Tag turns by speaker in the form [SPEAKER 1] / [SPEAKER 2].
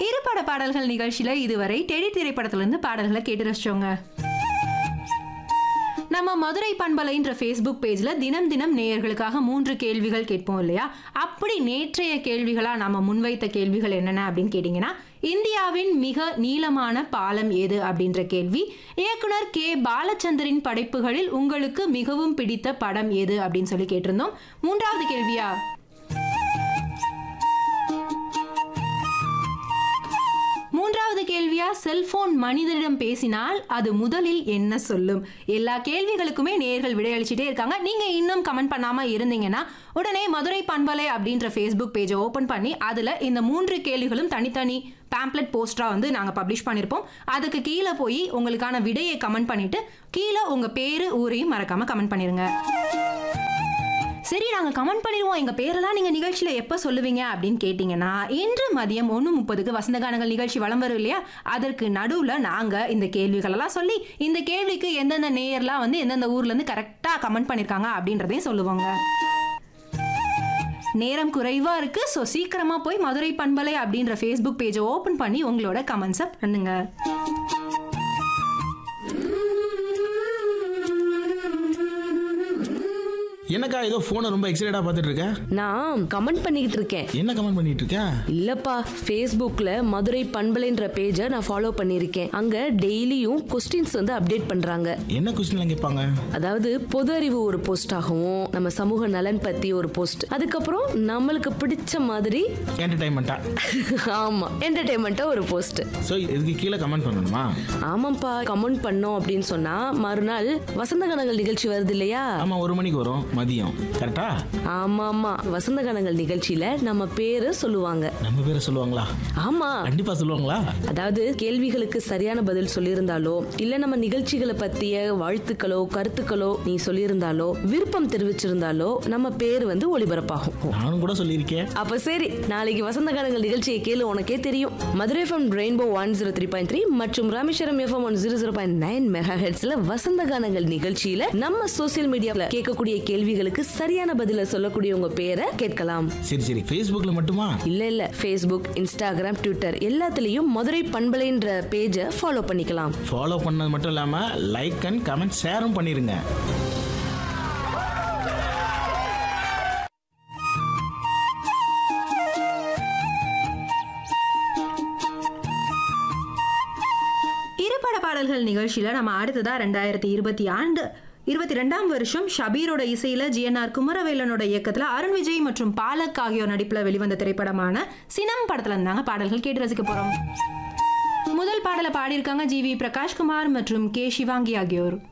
[SPEAKER 1] இருபட பாடல்கள் நிகழ்ச்சியில இதுவரை டெடி திரைப்படத்திலிருந்து பாடல்களை கேட்டு ரசிச்சோங்க நம்ம மதுரை பண்பலைன்ற ஃபேஸ்புக் பேஜில் தினம் தினம் நேயர்களுக்காக மூன்று கேள்விகள் கேட்போம் இல்லையா அப்படி நேற்றைய கேள்விகளாக நம்ம முன்வைத்த கேள்விகள் என்னென்ன அப்படின்னு கேட்டிங்கன்னா இந்தியாவின் மிக நீளமான பாலம் எது அப்படின்ற கேள்வி இயக்குனர் கே பாலச்சந்தரின் படைப்புகளில் உங்களுக்கு மிகவும் பிடித்த படம் எது அப்படின்னு சொல்லி கேட்டிருந்தோம் மூன்றாவது கேள்வியா மூன்றாவது கேள்வியா செல்போன் மனிதனிடம் பேசினால் அது முதலில் என்ன சொல்லும் எல்லா கேள்விகளுக்குமே நேர்கள் விடையளிச்சுட்டே இருக்காங்க நீங்க இன்னும் கமெண்ட் பண்ணாம இருந்தீங்கன்னா உடனே மதுரை பண்பலை அப்படின்ற ஃபேஸ்புக் பேஜை ஓபன் பண்ணி அதுல இந்த மூன்று கேள்விகளும் தனித்தனி பேம்ப்ளெட் போஸ்டரா வந்து நாங்க பப்ளிஷ் பண்ணிருப்போம் அதுக்கு கீழே போய் உங்களுக்கான விடையை கமெண்ட் பண்ணிட்டு கீழே உங்க பேரு ஊரையும் மறக்காம கமெண்ட் பண்ணிருங்க சரி நாங்கள் கமெண்ட் பண்ணிடுவோம் எங்கள் பேரெல்லாம் நீங்கள் நிகழ்ச்சியில் எப்போ சொல்லுவீங்க அப்படின்னு கேட்டிங்கன்னா இன்று மதியம் ஒன்று முப்பதுக்கு வசந்தகானங்கள் நிகழ்ச்சி வலம் வரும் இல்லையா அதற்கு நடுவில் நாங்கள் இந்த கேள்விகளெல்லாம் சொல்லி இந்த கேள்விக்கு எந்தெந்த நேயர்லாம் வந்து எந்தெந்த ஊர்லேருந்து கரெக்டாக கமெண்ட் பண்ணியிருக்காங்க அப்படின்றதையும் சொல்லுவோங்க நேரம் குறைவாக இருக்குது ஸோ சீக்கிரமாக போய் மதுரை பண்பலை அப்படின்ற ஃபேஸ்புக் பேஜை ஓப்பன் பண்ணி உங்களோட கமெண்ட்ஸை பண்ணுங்க
[SPEAKER 2] என்னக்கா ஏதோ போனை ரொம்ப எக்ஸைட்டடா பார்த்துட்டு இருக்க
[SPEAKER 3] நான் கமெண்ட் பண்ணிக்கிட்டு இருக்கேன்
[SPEAKER 2] என்ன கமெண்ட் பண்ணிட்டு இருக்க
[SPEAKER 3] இல்லப்பா ஃபேஸ்புக்ல மதுரை பண்பலைன்ற பேஜை நான் ஃபாலோ பண்ணியிருக்கேன் அங்க டெய்லியும் கொஸ்டின்ஸ் வந்து அப்டேட் பண்றாங்க
[SPEAKER 2] என்ன கொஸ்டின்லாம் கேட்பாங்க
[SPEAKER 3] அதாவது பொது அறிவு ஒரு போஸ்ட் ஆகவும் நம்ம சமூக நலன் பத்தி ஒரு போஸ்ட் அதுக்கப்புறம் நம்மளுக்கு பிடிச்ச மாதிரி
[SPEAKER 2] என்டர்டைன்மெண்ட்டா
[SPEAKER 3] ஆமா என்டர்டைன்மெண்ட்டா ஒரு போஸ்ட்
[SPEAKER 2] ஸோ இதுக்கு கீழே கமெண்ட் பண்ணணுமா
[SPEAKER 3] ஆமாப்பா கமெண்ட் பண்ணோம் அப்படின்னு சொன்னா மறுநாள் வசந்த கனங்கள் நிகழ்ச்சி வருது இல்லையா
[SPEAKER 2] ஆமா ஒரு மணிக்கு வரும் மதியம் கரெக்டா
[SPEAKER 3] ஆமா ஆமா வசந்த கனங்கள் நிகழ்ச்சியில நம்ம பேரு சொல்லுவாங்க
[SPEAKER 2] நம்ம பேரை சொல்லுவாங்களா
[SPEAKER 3] ஆமா
[SPEAKER 2] கண்டிப்பா சொல்லுவாங்களா
[SPEAKER 3] அதாவது கேள்விகளுக்கு சரியான பதில் சொல்லியிருந்தாலோ இல்ல நம்ம நிகழ்ச்சிகளை பத்திய வாழ்த்துக்களோ கருத்துக்களோ நீ சொல்லியிருந்தாலோ விருப்பம் தெரிவிச்சிருந்தாலோ நம்ம பேர் வந்து ஒளிபரப்பாகும்
[SPEAKER 2] நானும் கூட சொல்லியிருக்கேன்
[SPEAKER 3] அப்ப சரி நாளைக்கு வசந்த காலங்கள் நிகழ்ச்சியை கேளு உனக்கே தெரியும் Madurai FM rainbow one zero three point three மற்றும் Rameswaram FM one zero zero point nine mega ஹெட்ஸ்ல வசந்த கானங்கள் நிகழ்ச்சியில நம்ம சோசியல் மீடியாவில் கேட்கக்கூடிய கேள்விகளுக்கு சரியான பதில சொல்லக்கூடிய உங்க பேரை கேட்கலாம்
[SPEAKER 2] சரி சரி ஃபேஸ்புக்கில் மட்டுமா
[SPEAKER 3] இல்ல இல்ல ஃபேஸ்புக் இன்ஸ்டாகிராம் ட்விட்டர் எல்லாத்துலயும் மதுரை பண்பலைன்ற பேஜை ஃபாலோ பண்ணிக்கலாம்
[SPEAKER 2] ஃபாலோ பண்ணது மட்டும் இல்லாம லைக் அண்ட் கமெண்ட் ஷேரும் பண்ணிருங்க
[SPEAKER 1] இருபட பாடல்கள் நிகழ்ச்சியில் நம்ம அடுத்ததா ரெண்டாயிரத்தி இருபத்தி ஆண்டு இருபத்தி ரெண்டாம் வருஷம் ஷபீரோட இசையில ஜிஎன்ஆர் குமரவேலனோட இயக்கத்துல அருண் விஜய் மற்றும் பாலக் ஆகியோர் நடிப்புல வெளிவந்த திரைப்படமான சினம் படத்துல இருந்தாங்க பாடல்கள் கேட்டு ரசிக்க போறோம் முதல் பாடலை பாடியிருக்காங்க ஜி வி பிரகாஷ்குமார் மற்றும் கே சிவாங்கி ஆகியோர்